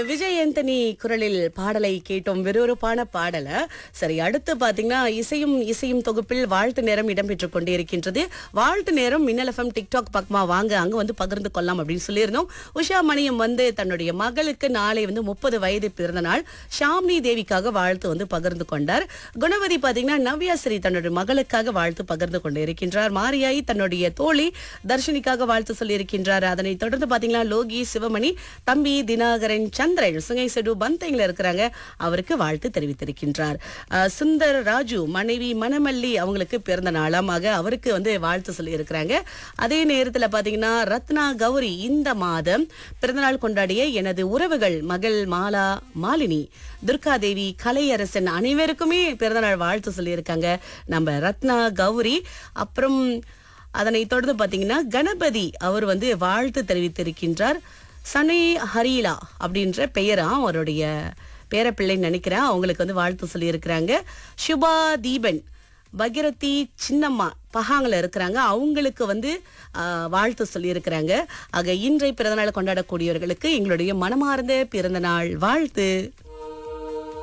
விஜய் ஆண்டனி குரலில் பாடலை கேட்டோம் விறுவிறுப்பான பாடல சரி அடுத்து பாத்தீங்கன்னா இசையும் இசையும் தொகுப்பில் வாழ்த்து நேரம் இடம்பெற்றுக் கொண்டே இருக்கின்றது வாழ்த்து நேரம் மின்னல் எஃப்எம் டிக்டாக் பக்கமா வாங்க அங்க வந்து பகிர்ந்து கொள்ளலாம் அப்படின்னு சொல்லியிருந்தோம் உஷா மணியம் வந்து தன்னுடைய மகளுக்கு நாளை வந்து முப்பது வயது பிறந்த நாள் ஷாம்னி தேவிக்காக வாழ்த்து வந்து பகிர்ந்து கொண்டார் குணவதி பாத்தீங்கன்னா நவ்யாஸ்ரீ தன்னுடைய மகளுக்காக வாழ்த்து பகிர்ந்து கொண்டு இருக்கின்றார் மாரியாய் தன்னுடைய தோழி தர்ஷினிக்காக வாழ்த்து சொல்லியிருக்கின்றார் அதனைத் தொடர்ந்து பாத்தீங்கன்னா லோகி சிவமணி தம்பி தினாகரன் சந்திரன் சுங்கை செடு பந்தைங்கள இருக்கிறாங்க அவருக்கு வாழ்த்து தெரிவித்திருக்கின்றார் அஹ், சுந்தர் ராஜு மனைவி மணமல்லி அவங்களுக்கு பிறந்த நாளாமாக அவருக்கு வந்து வாழ்த்து சொல்லி இருக்கிறாங்க அதே நேரத்துல பாத்தீங்கன்னா ரத்னா கௌரி இந்த மாதம் பிறந்தநாள் கொண்டாடிய எனது உறவுகள் மகள் மாலா மாலினி துர்காதேவி கலையரசன் அனைவருக்குமே பிறந்தநாள் வாழ்த்து சொல்லியிருக்காங்க நம்ம ரத்னா கௌரி அப்புறம் அதனைத் தொடர்ந்து பாத்தீங்கன்னா கணபதி அவர் வந்து வாழ்த்து தெரிவித்திருக்கின்றார் சனி ஹரீலா அப்படின்ற பெயரா அவருடைய பேரப்பிள்ளைன்னு நினைக்கிறேன் அவங்களுக்கு வந்து வாழ்த்து சொல்லியிருக்கிறாங்க சுபா தீபன் பகிரதி சின்னம்மா பஹாங்கில் இருக்கிறாங்க அவங்களுக்கு வந்து ஆ, வாழ்த்து சொல்லியிருக்கிறாங்க ஆக இன்றை பிறந்தநாள் கொண்டாடக்கூடியவர்களுக்கு எங்களுடைய மனமார்ந்த பிறந்தநாள் வாழ்த்து